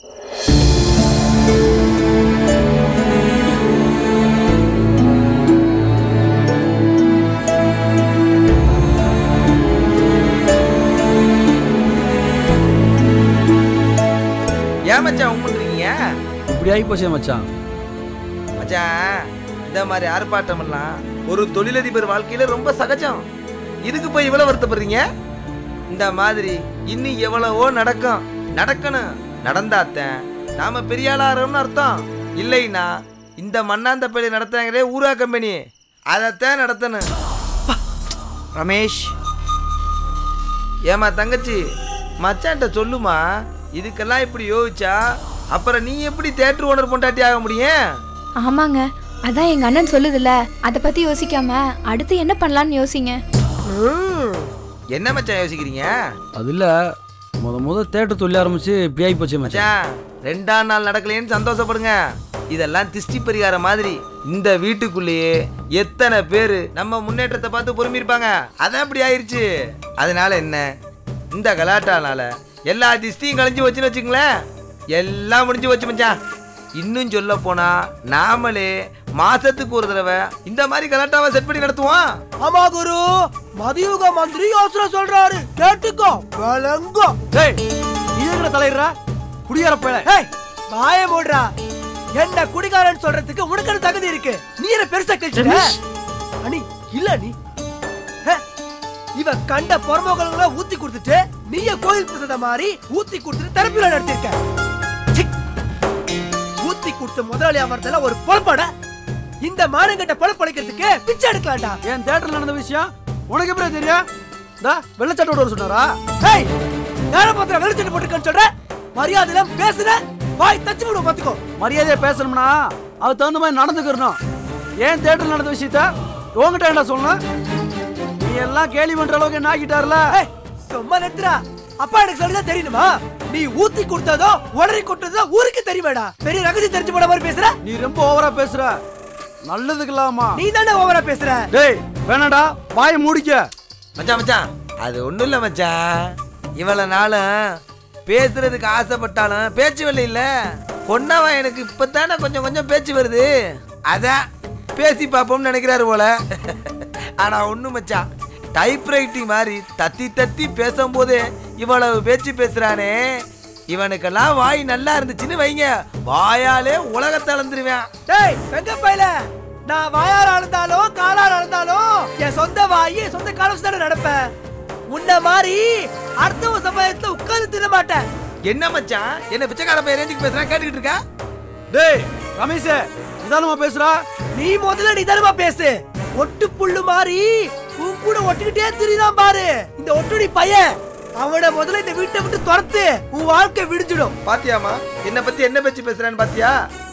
ஏன் மச்சான் உம்முன்றீங்க இப்படி ஆகி போச்சே மச்சான் மச்சான் இந்த மாதிரி ஆர்ப்பாட்டம் எல்லாம் ஒரு தொழிலதிபர் வாழ்க்கையில ரொம்ப சகஜம் இதுக்கு போய் இவ்வளவு வருத்தப்படுறீங்க இந்த மாதிரி இன்னும் எவ்வளவோ நடக்கும் நடக்கணும் நடந்தாத்தேன் நாம பெரிய ஆளாரோம்னு அர்த்தம் இல்லைன்னா இந்த மண்ணாந்த பள்ளி நடத்துறாங்களே ஊரா கம்பெனி அதைத்தான் நடத்தணும் ரமேஷ் ஏமா தங்கச்சி மச்சான்ட்ட சொல்லுமா இதுக்கெல்லாம் இப்படி யோசிச்சா அப்புறம் நீ எப்படி தேட்டர் ஓனர் பொண்டாட்டி ஆக முடியும் ஆமாங்க அதான் எங்க அண்ணன் சொல்லுதுல்ல அதை பத்தி யோசிக்காம அடுத்து என்ன பண்ணலாம்னு யோசிங்க என்ன மச்சான் யோசிக்கிறீங்க அது இல்ல முத முத தேட்டர் தொழில் ஆரம்பிச்சு இப்படி ஆகி போச்சே மச்சான் மச்சான் ரெண்டாம் நாள் நடக்கலையேன்னு சந்தோஷப்படுங்க இதெல்லாம் திஷ்டி பரிகாரம் மாதிரி இந்த வீட்டுக்குள்ளேயே எத்தனை பேர் நம்ம முன்னேற்றத்தை பார்த்து பொறுமி இருப்பாங்க அதான் இப்படி ஆயிருச்சு அதனால என்ன இந்த கலாட்டானால எல்லா திஷ்டியும் கழிஞ்சு வச்சுன்னு வச்சுங்களேன் எல்லாம் முடிஞ்சு வச்சு மச்சான் இன்னும் சொல்ல போனா நாமளே மாசத்துக்கு ஒரு தடவை இந்த மாதிரி கலாட்டாவை செட் பண்ணி நடத்துவோம் ஆமா குரு மதியுக மந்திரி யோசனை சொல்றாரு கேட்டுக்கோ விளங்கோ டேய் நீ எங்கட தலையிடுறா குடியார பேல ஏய் வாய மூடுறா என்ன குடிகாரன் சொல்றதுக்கு உனக்கு என்ன தகுதி இருக்கு நீ என்ன பெருசா கழிச்சுட்ட அனி இல்ல நீ ஹே, இவ கண்ட பொறமோகங்களை ஊத்தி கொடுத்துட்டு நீய கோயில் பிரசாத மாதிரி ஊத்தி கொடுத்துட்டு தெரப்பில நடத்திருக்க சி. ஊத்தி கொடுத்த முதலாளி அமர்ந்தல ஒரு பொழப்பாட இந்த மானங்கட்ட பொழப்பழைக்கிறதுக்கு பிச்சை எடுக்கலாம்டா என் தேட்டர்ல நடந்த விஷயம் உனக்கு எப்படி தெரியும் டா வெள்ளச்சட்டோட வர சொன்னாரா ஏய் நேரம் பத்திரம் வெளிச்சட்டு போட்டுக்கன்னு சொல்ற மரியாதையில பேசுற வாய் தச்சு விடுவோம் பாத்துக்கோ மரியாதையா பேசணும்னா அது தகுந்த மாதிரி நடந்துக்கிறணும் ஏன் தேட்டர்ல நடந்த விஷயத்த உங்ககிட்ட என்ன சொல்லணும் நீ எல்லாம் கேலி பண்ற அளவுக்கு என்ன ஆக்கிட்டார்ல ஏய், சும்மா நிறுத்துறா அப்பா எனக்கு சொல்லிதான் தெரியணுமா நீ ஊத்தி கொடுத்ததோ உடறி கொடுத்ததோ ஊருக்கு தெரியுமாடா பெரிய ரகசியம் தெரிஞ்சு போன மாதிரி பேசுற நீ ரொம்ப ஓவரா பேசுற நல்லதுக்கலாமா நீ தானே ஓவரா பேசுற டேய் வேணாடா வாயை மூடிக்க மச்சான் மச்சான் அது ஒண்ணும் இல்ல மச்சான் இவ்வளவு நாளும் பேசுறதுக்கு ஆசைப்பட்டாலும் பேச்சு வரல இல்ல பொண்ணவன் எனக்கு இப்பதானே கொஞ்சம் கொஞ்சம் பேச்சு வருது அதான் பேசி பார்ப்போம்னு நினைக்கிறாரு போல ஆனா ஒண்ணு மச்சான் டைப் ரைட்டிங் மாதிரி தத்தி தத்தி பேசும்போது இவ்வளவு பேச்சு பேசுறானே இவனுக்கெல்லாம் வாய் நல்லா இருந்துச்சுன்னு வைங்க வாயாலே உலகத்தை அளந்துருவேன் டேய் வெங்க பையல நான் வாயால் அளந்தாலும் காலால் அளந்தாலும் என் சொந்த வாய் என் சொந்த காலம் தானே நடப்பேன் உன்ன மாதிரி அடுத்தவ சமயத்துல உட்கார்ந்து தின்ன மாட்டேன் என்ன மச்சான் என்ன பிச்சைக்கார பையன் ரேஞ்சுக்கு பேசுறான் கேட்டுக்கிட்டு இருக்கா டேய் ரமேஷ் நிதானமா பேசுறா நீ முதல்ல நிதானமா பேசு ஒட்டு புல்லு மாதிரி உன் கூட ஒட்டுக்கிட்டே திரிதான் பாரு இந்த ஒட்டுடி பையன் அவனை முதல்ல இந்த வீட்டை விட்டு துரத்து உன் வாழ்க்கை விடிஞ்சிடும் பாத்தியாமா என்ன பத்தி என்ன பேச்சு பேசுறான்னு பாத்தியா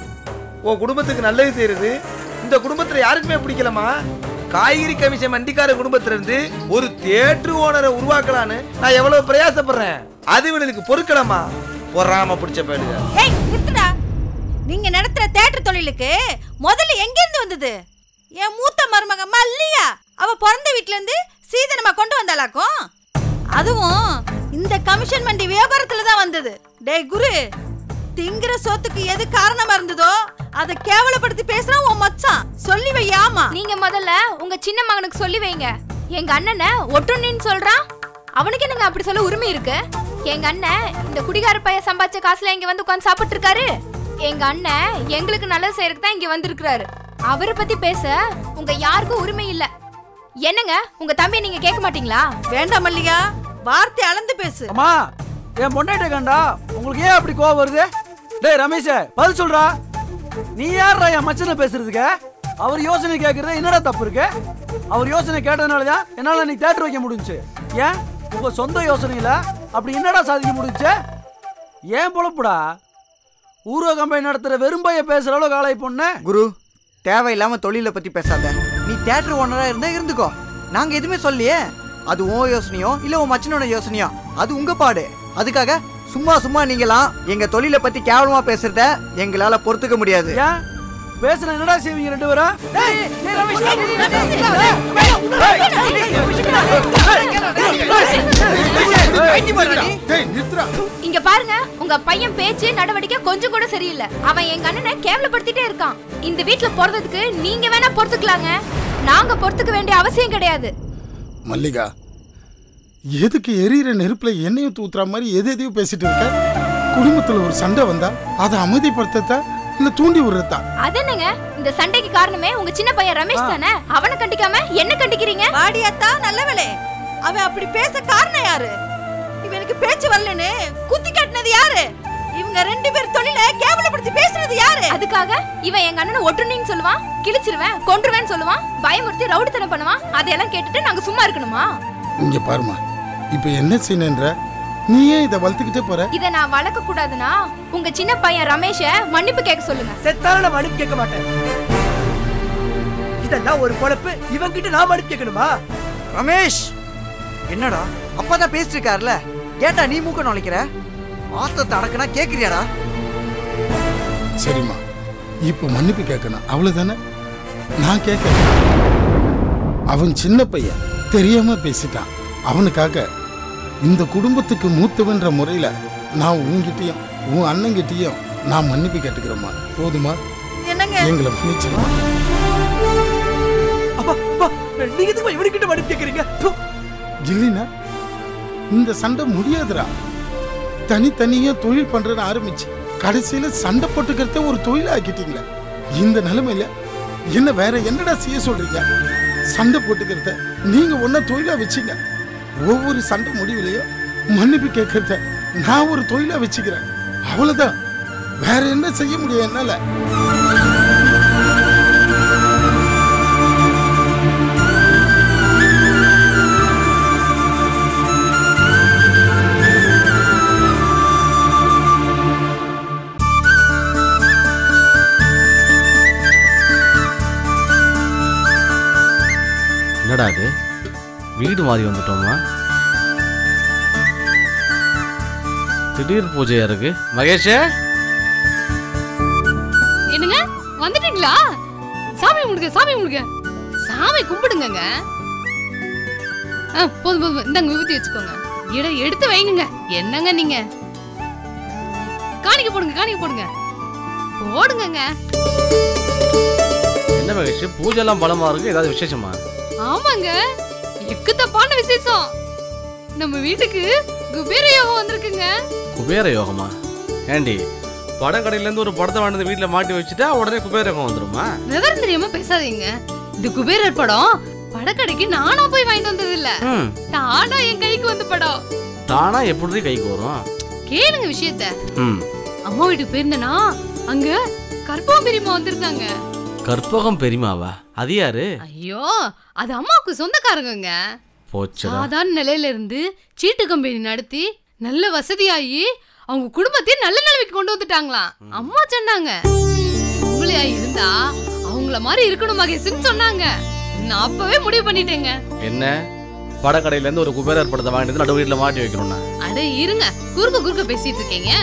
உன் குடும்பத்துக்கு நல்லது செய்யறது இந்த குடும்பத்துல யாருக்குமே பிடிக்கலமா காய்கறி கமிஷன் வண்டிக்கார குடும்பத்துல இருந்து ஒரு தேட்டர் ஓனரை உருவாக்கலான்னு நான் எவ்வளவு பிரயாசப்படுறேன் அது இவனுக்கு பொறுக்கலாமா பொறாம பிடிச்ச பேடுங்க ஏய் நிறுத்துடா நீங்க நடத்துற தேட்டர் தொழிலுக்கு முதல்ல எங்க இருந்து வந்தது என் மூத்த மருமக மல்லிகா அவ பிறந்த வீட்ல இருந்து சீதனமா கொண்டு வந்தாளாக்கும் அதுவும் இந்த கமிஷன் வண்டி வியாபாரத்துல தான் வந்தது டேய் குரு திங்கிற சோத்துக்கு எது காரணமா இருந்ததோ அதை கேவலப்படுத்தி பேசுறான் உன் மச்சான் சொல்லி வையாமா நீங்க முதல்ல உங்க சின்ன மகனுக்கு சொல்லி வைங்க எங்க அண்ணனை ஒட்டுண்ணின்னு சொல்றான் அவனுக்கு என்னங்க அப்படி சொல்ல உரிமை இருக்கு எங்க அண்ணன் இந்த குடிகார பையன் சம்பாதிச்ச காசுல இங்க வந்து உட்காந்து சாப்பிட்டு இருக்காரு எங்க அண்ணன் எங்களுக்கு நல்லது செய்யறதுக்கு தான் இங்க வந்திருக்கிறாரு அவரை பத்தி பேச உங்க யாருக்கும் உரிமை இல்ல என்னங்க உங்க தம்பியை நீங்க கேட்க மாட்டீங்களா வேண்டாம் மல்லிகா வார்த்தை அளந்து பேசு அம்மா என் பொண்டாட்டி கண்டா உங்களுக்கு ஏன் அப்படி கோவம் வருது டேய் ரமேஷ் பதில் சொல்றா நீ யாரா என் மச்சனை பேசுறதுக்கு அவர் யோசனை கேட்கறது என்னடா தப்பு இருக்கு அவர் யோசனை கேட்டதுனால தான் என்னால நீ தேட்டர் வைக்க முடிஞ்சுச்சு ஏன் உங்க சொந்த யோசனையில அப்படி என்னடா சாதிக்க முடிஞ்சுச்சு ஏன் பொழப்புடா ஊரக கம்பெனி நடத்துற வெறும்பைய பேசுற அளவுக்கு ஆளாய் பொண்ணு குரு தேவையில்லாம தொழிலை பத்தி பேசாத நீ தியேட்டர் ஓனரா இருந்தா இருந்துக்கோ நாங்க எதுவுமே சொல்லியே அது உன் யோசனையோ இல்ல உன் மச்சனோட யோசனையோ அது உங்க பாடு அதுக்காக சும்மா சும்மா நீங்களாம் எங்க தொழிலை பத்தி கேவலமா பேசுறத எங்களால பொறுத்துக்க முடியாது ஏன் பேசுன என்னடா செய்வீங்க ரெண்டு பேரும் டேய், டேய், ரமேஷ், டேய், டேய், டேய், டேய் நித்ரா இங்க பாருங்க உங்க பையன் பேச்சு நடவடிக்கை கொஞ்சம் கூட சரியில்லை அவன் எங்க அண்ணனை கேவலப்படுத்திட்டே இருக்கான் இந்த வீட்ல பிறந்ததுக்கு நீங்க வேணா பொறுத்துக்கலாங்க நாங்க பொறுத்துக்க வேண்டிய அவசியம் கிடையாது மல்லிகா எதுக்கு எரியிற நெருப்புல எண்ணெயை தூத்துற மாதிரி எது எதையோ பேசிட்டு இருக்க குடும்பத்துல ஒரு சண்டை வந்தா அதை அமைதிப்படுத்தத்தா இல்ல தூண்டி விடுறதா அது என்னங்க இந்த சண்டைக்கு காரணமே உங்க சின்ன பையன் ரமேஷ் தானே அவனை கண்டிக்காம என்ன கண்டிக்கிறீங்க வாடியாத்தா நல்லவளே அவன் அப்படி பேச காரணம் யாரு இவனுக்கு பேச்சு வரலன்னு குத்தி காட்டினது யாரு இவங்க ரெண்டு பேர் தொழில கேவலப்படுத்தி பேசுறது யாரு அதுக்காக இவன் எங்க அண்ணனை ஒட்டுனின்னு சொல்லுவான் கிழிச்சிருவேன் கொன்றுவேன்னு சொல்லுவான் பயமுறுத்தி ரவுடித்தனம் பண்ணுவான் அதையெல்லாம் கேட்டுட்டு நாங்க சும்மா இருக்கணுமா இங்க பாருமா இப்ப என்ன செய்யணுன்ற நீயே இதை வளர்த்துக்கிட்டே போற இதை நான் வளர்க்க கூடாதுன்னா உங்க சின்ன பையன் ரமேஷ மன்னிப்பு கேட்க சொல்லுங்க செத்தாலும் நான் மன்னிப்பு கேட்க மாட்டேன் இதெல்லாம் ஒரு பொழப்பு இவன் கிட்ட நான் மன்னிப்பு கேட்கணுமா ரமேஷ் என்னடா அப்பா தான் பேசிட்டு இருக்காருல ஏன்டா நீ மூக்க நுழைக்கிற ஆத்தத்தை அடக்குனா கேக்குறியாடா சரிம்மா இப்ப மன்னிப்பு கேட்கணும் அவ்வளவுதானே நான் கேட்கறேன் அவன் சின்ன பையன் தெரியாம பேசிட்டான் அவனுக்காக இந்த குடும்பத்துக்கு மூத்தவன்ற முறையில நான் உன்கிட்டயும் உன் அண்ணங்கிட்டயும் நான் மன்னிப்பு கேட்டுக்கிறேம்மா போதுமா என்னங்க எங்களை மன்னிச்சிருமா அப்பா அப்பா நீங்க எதுக்கு இவனுக்கிட்ட மன்னிப்பு கேட்கறீங்க ப்பு. இல்லைன்னா இந்த சண்டை முடியாதுடா தனித்தனியா தொழில் பண்றேன்னு ஆரம்பிச்சு கடைசியில சண்டை போட்டுக்கிறத ஒரு தொழில் ஆக்கிட்டீங்களே இந்த நிலைமையில என்ன வேற என்னடா செய்ய சொல்றீங்க சண்டை போட்டுக்கிறத நீங்க ஒன்ன தொழிலா வச்சீங்க ஒவ்வொரு சண்டை முடிவுலயும் மன்னிப்பு கேட்கறத நான் ஒரு தொழிலா வச்சுக்கிறேன் அவ்வளவுதான் வேற என்ன செய்ய முடியும் என்னால என்னடா இது வீடு மாறி வந்துட்டோமா திடீர் பூஜையா இருக்கு மகேஷ் என்னங்க வந்துட்டீங்களா சாமி கும்பிடுங்க சாமி கும்பிடுங்க சாமி கும்பிடுங்கங்க ஆ, போதும் போதும் இந்தாங்க விபூதி வச்சுக்கோங்க இட எடுத்து வைங்க என்னங்க நீங்க காணிக்க போடுங்க காணிக்க போடுங்க போடுங்கங்க என்ன மகேஷ் பூஜை எல்லாம் பலமா இருக்கு ஏதாவது விசேஷமா ஆமாங்க எக்கு தப்பான விசேஷம் நம்ம வீட்டுக்கு குபேர யோகம் வந்திருக்குங்க குபேர யோகமா ஏண்டி படக்கடையில இருந்து ஒரு படத்தை வாங்கிட்டு வீட்டுல மாட்டி வச்சுட்டா உடனே குபேர யோகம் வந்துருமா விவரம் தெரியாம பேசாதீங்க இந்த குபேரர் படம் படக்கடைக்கு நானா போய் வாங்கிட்டு வந்தது இல்ல ம் தானா என் கைக்கு வந்த படம் தானா எப்படி கைக்கு வரும் கேளுங்க விஷயத்த ம் அம்மா வீட்டுக்கு போயிருந்தேனா அங்க கற்பகம் பெரியம்மா வந்திருந்தாங்க கற்பகம் பெரியமாவா அது யாரு ஐயோ அது அம்மாவுக்கு சொந்தக்காரங்கங்க போச்சுடா சாதாரண நிலையில இருந்து சீட்டு கம்பெனி நடத்தி நல்ல வசதியாகி அவங்க குடும்பத்தையும் நல்ல நிலைமைக்கு கொண்டு வந்துட்டாங்களாம் அம்மா சொன்னாங்க உங்களையா இருந்தா அவங்கள மாதிரி இருக்கணும் மகேஷ்னு சொன்னாங்க நான் அப்பவே முடிவு பண்ணிட்டேங்க என்ன படக்கடையில இருந்து ஒரு குபேரர் படத்தை வாங்கிட்டு வந்து நடு வீட்டுல மாட்டி வைக்கணும்னா அட இருங்க குறுக்க குறுக்க பேசிட்டு இருக்கீங்க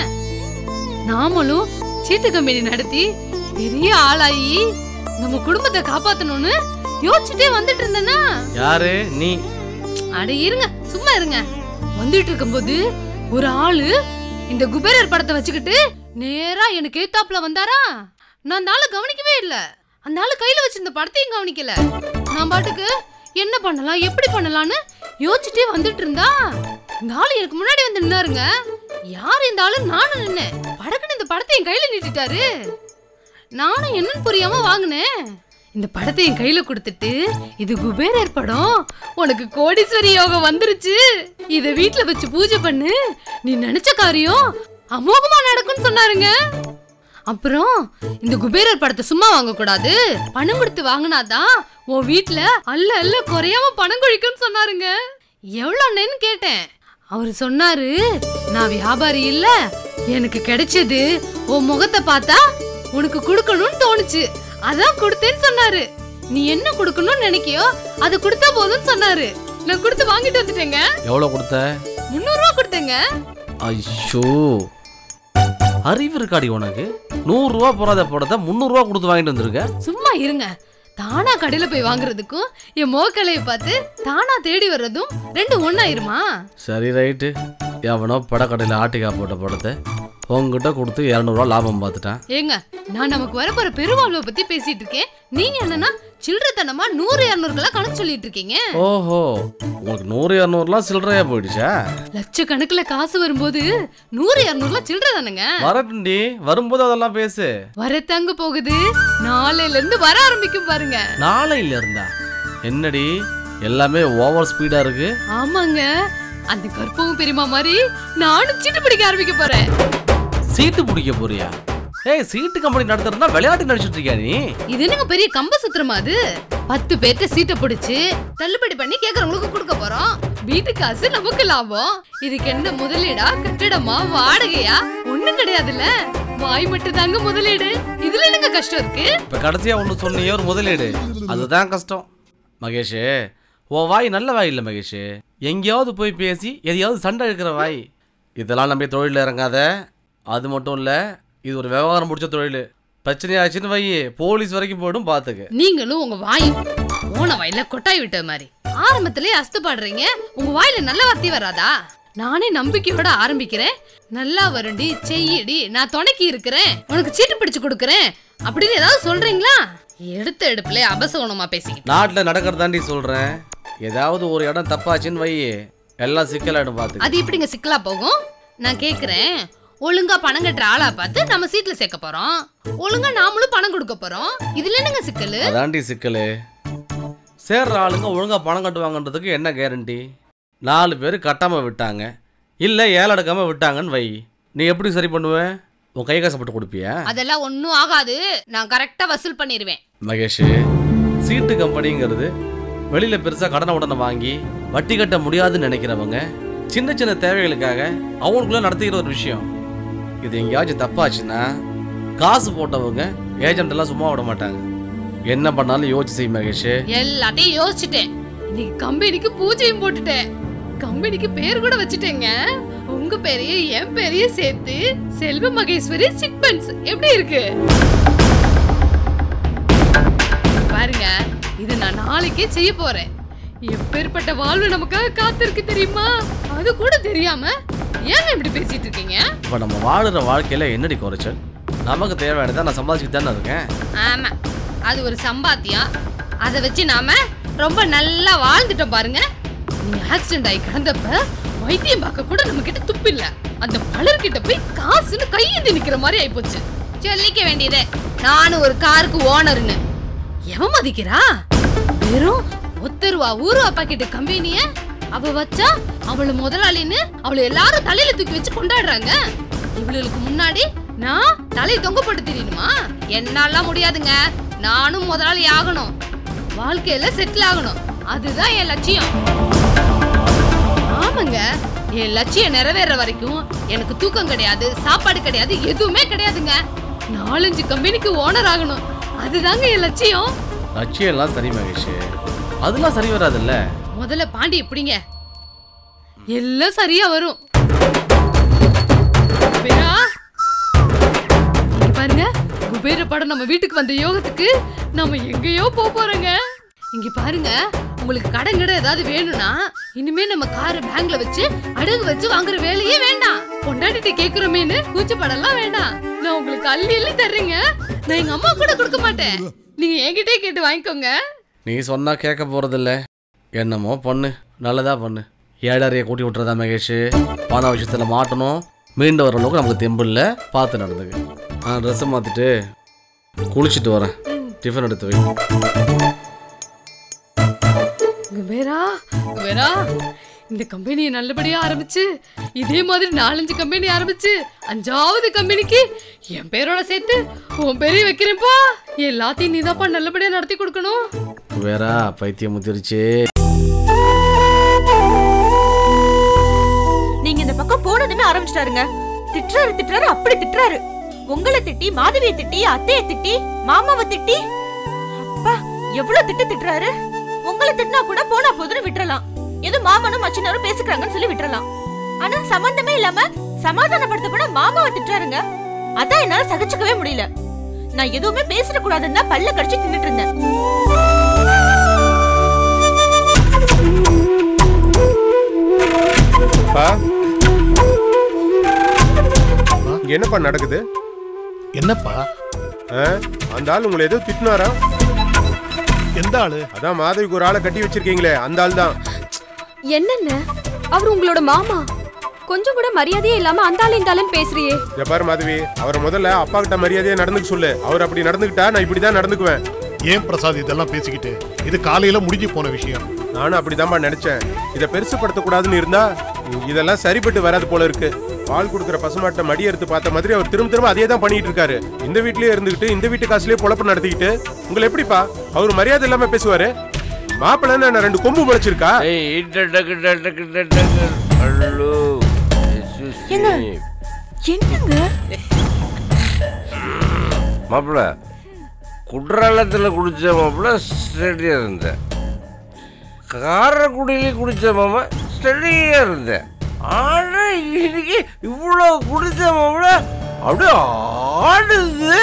நாமளும் சீட்டு கம்பெனி நடத்தி பெரிய ஆளாகி நம்ம குடும்பத்தை காப்பாத்தணும்னு யோசிச்சுட்டே வந்துட்டு இருந்தேனா யாரு நீ அட இருங்க சும்மா இருங்க வந்துட்டு இருக்கும்போது ஒரு ஆளு இந்த குபேரர் படத்தை வச்சுக்கிட்டு நேரா எனக்கு எய்த்தாப்புல வந்தாரா நான் அந்த ஆளை கவனிக்கவே இல்ல அந்த ஆளு கையில வச்சிருந்த படத்தையும் கவனிக்கல நான் பாட்டுக்கு என்ன பண்ணலாம் எப்படி பண்ணலாம்னு யோசிச்சுட்டே வந்துட்டு இருந்தா இந்த ஆளு எனக்கு முன்னாடி வந்து நின்னாருங்க யார் இந்த ஆளு நானும் நின்னேன் படக்குன்னு இந்த படத்தை என் கையில நீட்டிட்டாரு நானும் என்னன்னு புரியாம வாங்கினேன் இந்த படத்தை என் கையில கொடுத்துட்டு இது குபேரர் படம் உனக்கு கோடீஸ்வரி யோகம் வந்துருச்சு இத வீட்ல வச்சு பூஜை பண்ணு நீ நினைச்ச காரியம் அமோகமா நடக்கும்னு சொன்னாருங்க அப்புறம் இந்த குபேரர் படத்தை சும்மா வாங்க கூடாது பணம் கொடுத்து வாங்கினாதான் உன் வீட்ல அல்ல அல்ல குறையாம பணம் கொழிக்கும்னு சொன்னாருங்க எவ்வளோன்னு கேட்டேன் அவர் சொன்னாரு நான் வியாபாரி இல்ல எனக்கு கிடைச்சது உன் முகத்தை பார்த்தா உனக்கு கொடுக்கணும்னு தோணுச்சு அதான் கொடுத்தேன்னு சொன்னாரு நீ என்ன கொடுக்கணும்னு நினைக்கியோ அது கொடுத்தா போதும்னு சொன்னாரு நான் கொடுத்து வாங்கிட்டு வந்துட்டேங்க எவ்வளவு கொடுத்த முந்நூறு ரூபா கொடுத்தேங்க ஐயோ அறிவு இருக்காடி உனக்கு நூறுரூவா போறாத படத்தை முந்நூறுரூவா கொடுத்து வாங்கிட்டு வந்திருக்க சும்மா இருங்க தானா கடையில போய் வாங்குறதுக்கும் என் மோக்கலையை பார்த்து தானா தேடி வர்றதும் ரெண்டு ஒண்ணாயிருமா சரி ரைட்டு எவனோ படக்கடையில் ஆட்டிக்கா போட்ட படத்தை உங்ககிட்ட கொடுத்து இரநூறுவா லாபம் பார்த்துட்டான் ஏங்க நான் நமக்கு வரப்போற பெருவாழ்வை பத்தி பேசிட்டு இருக்கேன் நீங்க என்னன்னா சில்லறத்தனமா நூறு இரநூறுக்கெல்லாம் கணக்கு சொல்லிட்டு இருக்கீங்க ஓஹோ உங்களுக்கு நூறு இரநூறுலாம் சில்லறையா போயிடுச்சா லட்சக்கணக்குல காசு வரும்போது நூறு இரநூறுலாம் சில்லற தானுங்க வரட்டுண்டி வரும்போது அதெல்லாம் பேசு வரத்தாங்க போகுது நாளையில இருந்து வர ஆரம்பிக்கும் பாருங்க நாளையில இருந்தா என்னடி எல்லாமே ஓவர் ஸ்பீடா இருக்கு ஆமாங்க அந்த கற்பவும் பெரியமா மாதிரி நானும் சீட்டு பிடிக்க ஆரம்பிக்க போறேன் சீட்டு பிடிக்க போறியா ஏய் சீட்டு கம்பெனி நடத்துறதுனா விளையாட்டு நடிச்சிட்டு இருக்கியா நீ இது என்னங்க பெரிய கம்ப சுத்திரமா அது பத்து பேர்ட்ட சீட்டை பிடிச்சு தள்ளுபடி பண்ணி கேக்குறவங்களுக்கு கொடுக்க போறோம் வீட்டு காசு நமக்கு லாபம் இதுக்கு என்ன முதலீடா கட்டிடமா வாடகையா ஒண்ணும் கிடையாதுல்ல வாய் மட்டும் தாங்க முதலீடு இதுல என்னங்க கஷ்டம் இருக்கு இப்ப கடைசியா ஒண்ணு சொன்னியே ஒரு முதலீடு அதுதான் கஷ்டம் மகேஷ் உன் வாய் நல்ல வாய் இல்லை மகேஷ் எங்கேயாவது போய் பேசி எதையாவது சண்டை இருக்கிற வாய் இதெல்லாம் நம்பி தொழிலில் இறங்காத அது மட்டும் இல்லை இது ஒரு விவகாரம் பிடிச்ச தொழில் பிரச்சனையாச்சுன்னு வை போலீஸ் வரைக்கும் போயிடும் பார்த்துக்க நீங்களும் உங்க வாய் போன வாயில கொட்டாய் விட்ட மாதிரி ஆரம்பத்திலே அஸ்து பாடுறீங்க உங்க வாயில நல்ல வார்த்தை வராதா நானே நம்பிக்கையோட ஆரம்பிக்கிறேன் நல்லா வருண்டி செய்யடி நான் துணைக்கி இருக்கிறேன் உனக்கு சீட்டு பிடிச்சு கொடுக்கறேன் அப்படின்னு ஏதாவது சொல்றீங்களா எடுத்த எடுப்புல அபசகுணமா பேசிக்கிட்டு நாட்டில் நடக்கிறதாண்டி சொல்கிறேன் ஏதாவது ஒரு இடம் தப்பாச்சுன்னு வை எல்லாம் சிக்கலாயிடும் பார்த்துக்க அது எப்படிங்க சிக்கலா போகும் நான் கேக்குறேன் ஒழுங்கா பணம் கட்டுற ஆளா பார்த்து நம்ம சீட்ல சேர்க்க போறோம் ஒழுங்கா நாமளும் பணம் கொடுக்க போறோம் இதுல என்னங்க சிக்கலு அதாண்டி சிக்கல் சேர்ற ஆளுங்க ஒழுங்காக பணம் கட்டுவாங்கன்றதுக்கு என்ன கேரண்டி நாலு பேர் கட்டாமல் விட்டாங்க இல்லை ஏழை எடுக்காமல் விட்டாங்கன்னு வை நீ எப்படி சரி பண்ணுவ உன் கை காசப்பட்டு கொடுப்பியா அதெல்லாம் ஒன்றும் ஆகாது நான் கரெக்டா வசூல் பண்ணிடுவேன் மகேஷ் சீட்டு கம்பெனிங்கிறது வெளியில் பெருசாக கடனை உடனே வாங்கி வட்டி கட்ட முடியாதுன்னு நினைக்கிறவங்க சின்ன சின்ன தேவைகளுக்காக அவங்களுக்குள்ள நடத்திக்கிற ஒரு விஷயம் இது எங்கேயாச்சும் தப்பாச்சுன்னா காசு போட்டவங்க ஏஜென்ட் எல்லாம் சும்மா விட மாட்டாங்க என்ன பண்ணாலும் யோசிச்சு செய் மகேஷ் எல்லாத்தையும் யோசிச்சுட்டேன் இன்னைக்கு கம்பெனிக்கு பூஜையும் போட்டுட்டேன் கம்பெனிக்கு பேர் கூட வச்சுட்டேங்க உங்க பேரையும் என் பேரையும் சேர்த்து செல்வ மகேஸ்வரி சிட்பன்ஸ் எப்படி இருக்கு பாருங்க இது நான் நாளைக்கே செய்ய போறேன் எப்பேற்பட்ட வாழ்வு நமக்காக காத்திருக்கு தெரியுமா அது கூட தெரியாம ஏங்க இப்படி பேசிட்டு இருக்கீங்க இப்போ நம்ம வாழுற வாழ்க்கையில் என்னடி குறைச்சல் நமக்கு தேவையானதை நான் சம்பாதிச்சுட்டு தானே இருக்கேன் ஆமா அது ஒரு சம்பாத்தியம் அதை வச்சு நாம ரொம்ப நல்லா வாழ்ந்துட்டோம் பாருங்க நீங்க ஆக்சிடென்ட் ஆகி கிடந்தப்ப வைத்தியம் பார்க்க கூட நம்ம கிட்ட துப்பு இல்ல அந்த மலர்கிட்ட போய் காசுன்னு கையேந்தி நிக்கிற மாதிரி ஆயிப்போச்சு சொல்லிக்க வேண்டியதே நானும் ஒரு காருக்கு ஓனர்னு எவன் மதிக்கிறா வெறும் ஒத்த ரூபா ஊரு அப்பா கிட்ட கம்பெனிய அவ வச்சா அவள முதலாளின்னு அவளை எல்லாரும் தலையில தூக்கி வச்சு கொண்டாடுறாங்க இவளுக்கு முன்னாடி நான் தலையை தொங்க போட்டு தெரியணுமா என்னாலாம் முடியாதுங்க நானும் முதலாளி ஆகணும் வாழ்க்கையில செட்டில் ஆகணும் அதுதான் என் லட்சியம் ஆமாங்க என் லட்சியம் நிறைவேற வரைக்கும் எனக்கு தூக்கம் கிடையாது சாப்பாடு கிடையாது எதுவுமே கிடையாதுங்க நாலஞ்சு கம்பெனிக்கு ஓனர் ஆகணும் அதுதாங்க என் லட்சியம் லட்சியம் எல்லாம் சரி மகேஷ் அதெல்லாம் சரி வராதுல்ல முதல்ல பாண்டி எப்படிங்க எல்லாம் சரியா வரும் குபேரா இங்க பாருங்க குபேர படம் நம்ம வீட்டுக்கு வந்த யோகத்துக்கு நம்ம எங்கேயோ போக போறோங்க இங்க பாருங்க உங்களுக்கு கடன் கடை ஏதாவது வேணும்னா இனிமே நம்ம காரை பேங்க்ல வச்சு அடகு வச்சு வாங்குற வேலையே வேண்டாம் கொண்டாடிட்டு கேக்குறோமேன்னு கூச்சப்படலாம் வேண்டாம் நான் உங்களுக்கு அள்ளி அள்ளி தர்றேங்க நான் எங்க அம்மா கூட கொடுக்க மாட்டேன் நீங்க என்கிட்டே கேட்டு வாங்கிக்கோங்க நீ சொன்னா கேட்க போறதில்ல என்னமோ பண்ணு நல்லதா பண்ணு ஏழரையை கூட்டி விட்டுறதா மகேஷ் பண விஷயத்தில் மாட்டணும் மீண்டு வர அளவுக்கு நமக்கு தெம்பு இல்லை பார்த்து நடந்துக்கு நான் ட்ரெஸ்ஸை மாற்றிட்டு குளிச்சுட்டு வரேன் டிஃபன் எடுத்து வை குபேரா குபேரா இந்த கம்பெனியை நல்லபடியா ஆரம்பிச்சு இதே மாதிரி நாலஞ்சு கம்பெனி ஆரம்பிச்சு அஞ்சாவது கம்பெனிக்கு என் பேரோட சேர்த்து உன் பேரையும் வைக்கிறேன்ப்பா எல்லாத்தையும் நீதான்ப்பா நல்லபடியா நடத்தி கொடுக்கணும் வேறா பைத்தியம் முத்திருச்சு நீங்க இந்த பக்கம் போனதுமே ஆரம்பிச்சிட்டாருங்க திட்டுறாரு திட்டுறாரு அப்படி திட்டுறாரு உங்களை திட்டி மாதவியை திட்டி அத்தைய திட்டி மாமாவை திட்டி அப்பா எவ்வளவு திட்டு திட்டுறாரு உங்களை திட்டினா கூட போனா போதுன்னு விட்டுறலாம் ஏதோ மாமனும் மச்சினரும் பேசிக்கிறாங்கன்னு சொல்லி விட்டுறலாம் ஆனா சம்பந்தமே இல்லாம சமாதானப்படுத்த கூட மாமாவை திட்டுறாருங்க அதான் என்னால சகிச்சுக்கவே முடியல நான் எதுவுமே பேசிடக்கூடாதுன்னு தான் பல்ல கடிச்சு தின்னுட்டு இருந்தேன் பா இங்க என்னப்பா நடக்குது என்னப்பா ஆ? அந்த ஆள் உங்களை ஏதோ திட்டினாரா எந்த ஆளு அதான் மாதவிக்கு ஒரு ஆளை கட்டி வச்சிருக்கீங்களே அந்த ஆள் தான் என்னென்ன அவர் உங்களோட மாமா கொஞ்சம் கூட மரியாதையே இல்லாம அந்த ஆளு இந்த ஆளுன்னு பேசுறியே இத பாரு மாதவி அவர் முதல்ல அப்பா கிட்ட மரியாதையா நடந்துக்க சொல்லு அவர் அப்படி நடந்துக்கிட்டா நான் இப்படிதான் நடந்துக்குவேன் ஏன் பிரசாத் இதெல்லாம் பேசிக்கிட்டு இது காலையில முடிஞ்சு போன விஷயம் நானும் அப்படிதான்பா நினைச்சேன் இதை பெருசுப்படுத்தக்கூடாதுன்னு இருந்தா இதெல்லாம் சரிப்பட்டு வராது போல இருக்கு பால் கொடுக்குற பசுமாட்டை மடி எடுத்து பார்த்த மாதிரி அவர் திரும்ப திரும்ப அதே தான் பண்ணிட்டு இருக்காரு இந்த வீட்லயே இருந்துகிட்டு இந்த வீட்டு காசுலயே பொழப்பு நடத்திக்கிட்டு உங்களை எப்படிப்பா அவர் மரியாதை இல்லாம பேசுவாரு மாப்பிள்ளை என்ன ரெண்டு கொம்பு முளைச்சிருக்கா ஏங்க என்னங்க மாப்பிள்ள குற்றாலத்தில் குடித்த மாப்பிள்ள ஸ்டெடியாக இருந்தேன் காரைக்குடியில குடித்த மாமா ஸ்டெடியாக இருந்தேன் ஆனால் இன்னைக்கு இவ்வளோ குடித்த மாப்பிள்ள அப்படியே ஆடுது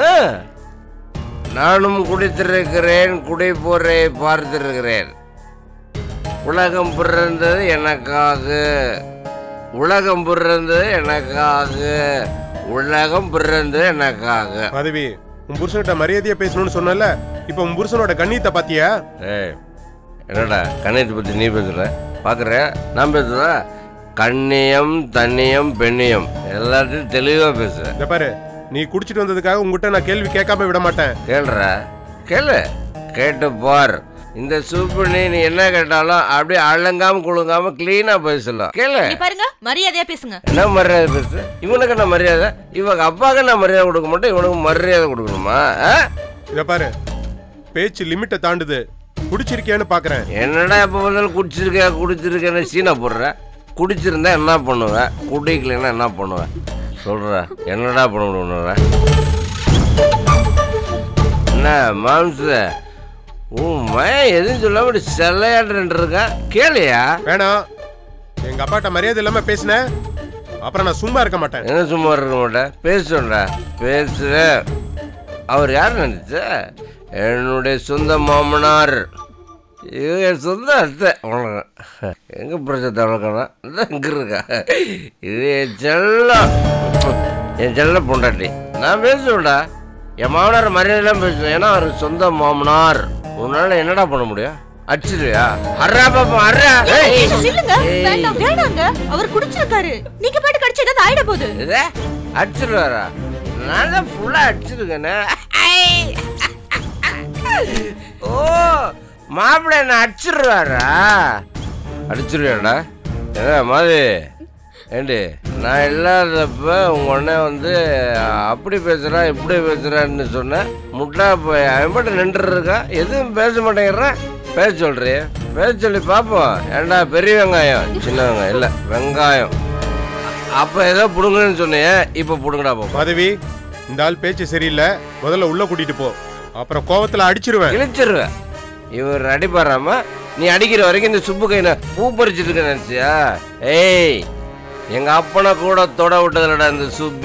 நானும் குடித்திருக்கிறேன் குடிப்போரை பார்த்திருக்கிறேன் உலகம் பிறந்தது எனக்காக உலகம் பிறந்தது எனக்காக உலகம் பிறந்தது எனக்காக மாதவி உன் புருஷன்கிட்ட மரியாதையா பேசணும்னு சொன்னல இப்ப உன் புருஷனோட கண்ணீத்தை பாத்தியா ஏய் என்னடா கண்ணியத்தை பற்றி நீ பேசுற பார்க்குறேன் நான் பேசுறேன் கண்ணியம் தண்ணியம் பெண்ணியம் எல்லாத்தையும் தெளிவாக பேசு இந்த பாரு நீ குடிச்சிட்டு வந்ததுக்காக உங்ககிட்ட நான் கேள்வி கேட்காம விட மாட்டேன் கேளுடா கேளு கேட்டு பார் இந்த சூப்பு நீ நீ என்ன கேட்டாலும் அப்படியே அலங்காம குழுங்காம கிளீனா பேசலாம் கேளு நீ பாருங்க மரியாதையா பேசுங்க என்ன மரியாதை பேசு இவனுக்கு என்ன மரியாதை இவங்க அப்பாவுக்கு என்ன மரியாதை கொடுக்க மாட்டேன் இவனுக்கு மரியாதை கொடுக்கணுமா ஆ? இத பாரு பேச்சு லிமிட்டை தாண்டுது குடிச்சிருக்கியான்னு பாக்குறேன் என்னடா இப்போ முதல்ல குடிச்சிருக்க குடிச்சிருக்கேன்னு சீனா போடுற குடிச்சிருந்தா என்ன பண்ணுவேன் குடிக்கலைன்னா என்ன பண்ணுவேன் சொல்ற என்னடா பண்ண முடியும் என்ன மாம்ச உன் மயன் எதுவும் சொல்லாம இப்படி செல்லையாடுறேன் இருக்கான் கேளியா வேணாம் எங்க அப்பாட்ட மரியாதை இல்லாம பேசின அப்புறம் நான் சும்மா இருக்க மாட்டேன் என்ன சும்மா இருக்க மாட்டேன் பேசுடா பேசு அவர் யார் நினைச்ச என்னுடைய சொந்த மாமனார் இது என் சொந்த அத்தை உனக்கு எங்க பிரச்சனை வளர்க்கணும் அதான் இங்க இருக்கா இது என் செல்லம் என் செல்ல பொண்டாட்டி நான் பேசுவேன்டா என் மாமனார் மரியாதையெல்லாம் பேசுவேன் ஏன்னா அவர் சொந்த மாமனார் உன்னால என்னடா பண்ண முடியும் அடிச்சிருவியா அர்ரா பாப்பா அர்ரா ஏய். இல்லங்க வேண்டாம் வேணாங்க அவர் குடிச்சிருக்காரு நீங்க பாட்டு கடிச்சு ஏதாவது ஆயிட போகுது இதே அடிச்சிருவாரா நான் தான் ஃபுல்லாக அடிச்சிருக்கேனே ஓ மாப்பிள்ளை என்ன அடிச்சிருவாரா அடிச்சிருவியாடா என்ன மாதிரி ஏண்டி நான் இல்லாதப்ப உங்க அண்ணன் வந்து அப்படி பேசுறான் இப்படி பேசுறான்னு சொன்னேன் முட்டா போய் அவன் மட்டும் நின்று இருக்கான் எதுவும் பேச மாட்டேங்கிறான் பேச சொல்றிய பேச சொல்லி பார்ப்போம் ஏண்டா பெரிய வெங்காயம் சின்ன வெங்காயம் இல்லை வெங்காயம் அப்ப ஏதோ புடுங்கன்னு சொன்னியே இப்ப புடுங்கடா போ மாதவி இந்த ஆள் பேச்சு சரியில்லை முதல்ல உள்ள கூட்டிட்டு போ அப்புறம் கோவத்துல அடிச்சிருவேன் இழிச்சிருவேன் இவர் அடிப்பாராம நீ அடிக்கிற வரைக்கும் இந்த சுப்பு கையில பூ பறிச்சிட்டு இருக்க நினைச்சியா ஏய் எங்க அப்பனை கூட தொட விட்டதுலடா இந்த சுப்ப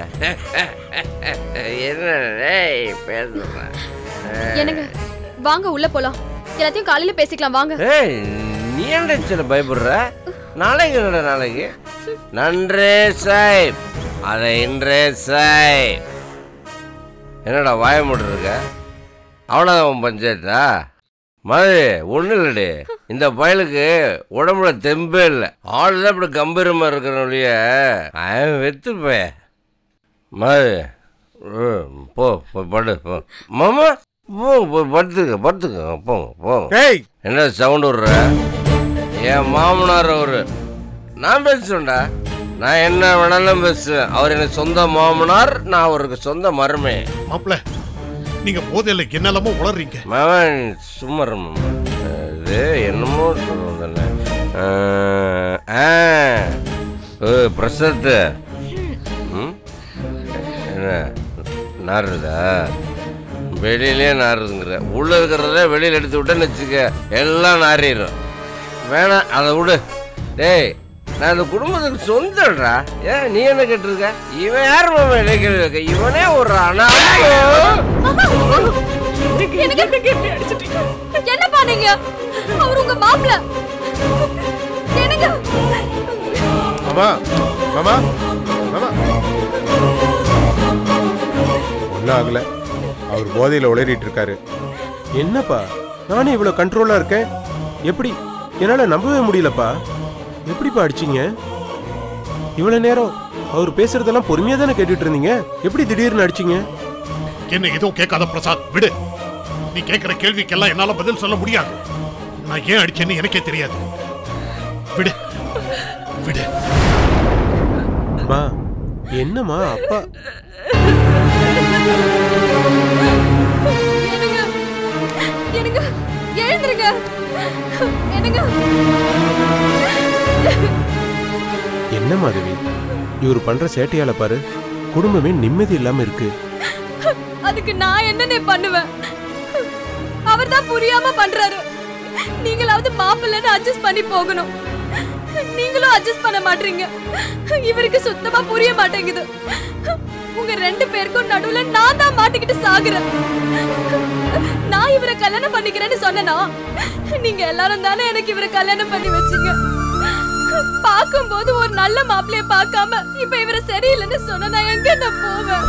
என்ன ஏய் பேசுறேன் என்னங்க வாங்க உள்ள போலாம் எல்லாத்தையும் காலையில பேசிக்கலாம் வாங்க ஏய் நீ என்ன சில பயப்படுற நாளைக்கு என்னடா நாளைக்கு நன்றே சாய் அதை இன்றே சாய் என்னடா வாய மூட்டு இருக்க அவ்வளோதான் உன் பஞ்சாயத்தா மாதிரி ஒன்றும் இல்லடி இந்த பயலுக்கு உடம்புல தெம்பே இல்லை ஆள் தான் இப்படி கம்பீரமாக இருக்கிறவழிய அவன் வெத்து போய மாதிரி போ போய் படு போ மாமா போங்க போய் படுத்துக்க படுத்துக்க போங்க போங்க ஏய் என்ன சவுண்ட் விடுற என் மாமனார் அவரு நான் பேசுவேன்டா நான் என்ன வேணாலும் பேசுவேன் அவர் எனக்கு சொந்த மாமனார் நான் அவருக்கு சொந்த மருமை மாப்பிள்ள நீங்க போதையில என்னெல்லாமோ உளறீங்க மாமன் சும்மா இரு மாமா. இது என்னமோ சொல்லுவதில்ல ஓ பிரசத்து ம் என்ன நாறுதா வெளியிலே நாறுதுங்கிற உள்ள இருக்கிறத வெளியில் எடுத்து விட்டேன்னு வச்சுக்க எல்லாம் நாறிடும் வேணாம் அதை விடு டேய் நான் இந்த குடும்பத்துக்கு சொந்தம்டா ஏன் நீ என்ன கேட்டிருக்க இவன் யார் மாமா என்ன கேள்வி கேட்க இவனே ஒரு அண்ணா என்னப்பா நீங்க அவர் உங்க மாப்பிள்ள எனக்கு மாமா மாமா மாமா ஒன்றும் ஆகல அவர் போதையில் உளறிட்டு இருக்காரு என்னப்பா நானே இவ்வளோ கண்ட்ரோலாக இருக்கேன் எப்படி என்னால் நம்பவே முடியலப்பா எப்படிப்பா அடிச்சீங்க இவ்வளோ நேரம் அவர் பேசுறதெல்லாம் பொறுமையாக தானே கேட்டுட்டு இருந்தீங்க எப்படி திடீர்னு அடிச்சீங்க என்ன எதுவும் கேட்காத பிரசாத் விடு நீ கேட்கிற கேள்விக்கெல்லாம் என்னால பதில் சொல்ல முடியாது நான் ஏன் அடிச்சேன்னு எனக்கே தெரியாது விடு விடு அம்மா என்னம்மா அப்பா எனக்கு எழுந்துருங்க எனக்கு என்ன மாதவி இவர் பண்ற சேட்டையால பாரு குடும்பமே நிம்மதி இல்லாம இருக்கு அதுக்கு நான் என்னனே பண்ணுவேன் அவர் தான் புரியாம பண்றாரு நீங்களாவது மாப்பிள்ளன்னு அட்ஜஸ்ட் பண்ணி போகணும் நீங்களும் அட்ஜஸ்ட் பண்ண மாட்டீங்க இவருக்கு சுத்தமா புரிய மாட்டேங்குது உங்க ரெண்டு பேருக்கும் நடுவுல நான் தான் மாட்டிக்கிட்டு சாகுறேன் நான் இவரை கல்யாணம் பண்ணிக்கிறேன்னு சொன்னனா நீங்க எல்லாரும் தானே எனக்கு இவரை கல்யாணம் பண்ணி வச்சீங்க பார்க்கும்போது ஒரு நல்ல மாப்பிள்ளைய பார்க்காம இப்ப இவரை சரியில்லைன்னு சொன்னா நான் எங்க நான் போவேன்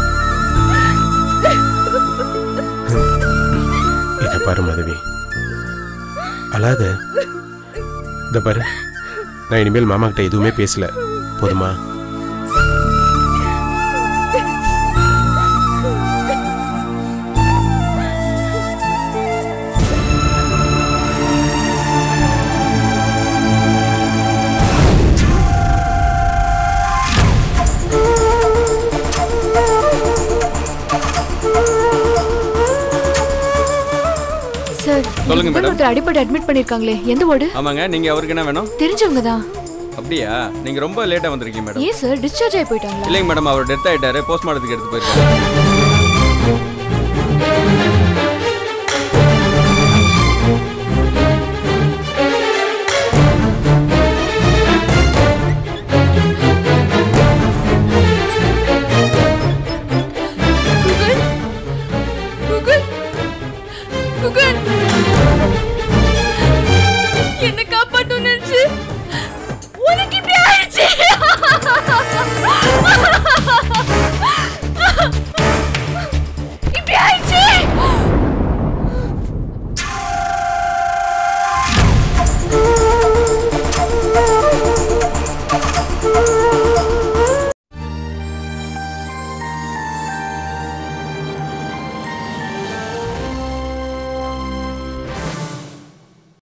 இத பாரு மாதவி அழாத இந்த பாரு நான் இனிமேல் மாமா கிட்ட எதுவுமே பேசல போதுமா சார் சொல்லுங்க மேடம். ஒருத்தர் அடிப்பட்டு அட்மிட் பண்ணிருக்காங்களே எந்த வார்டு ஆமாங்க நீங்க அவருக்கு என்ன வேணும் தெரிஞ்சவங்க தான் அப்படியா நீங்க ரொம்ப லேட்டா வந்திருக்கீங்க மேடம் ஏன் சார் டிஸ்சார்ஜ் ஆகி போயிட்டாங்களா இல்லைங்க மேடம் அவர் டெத் ஆயிட்டாரு போஸ்ட்மார்ட்டத்துக்கு எடுத்து போயிருக்காரு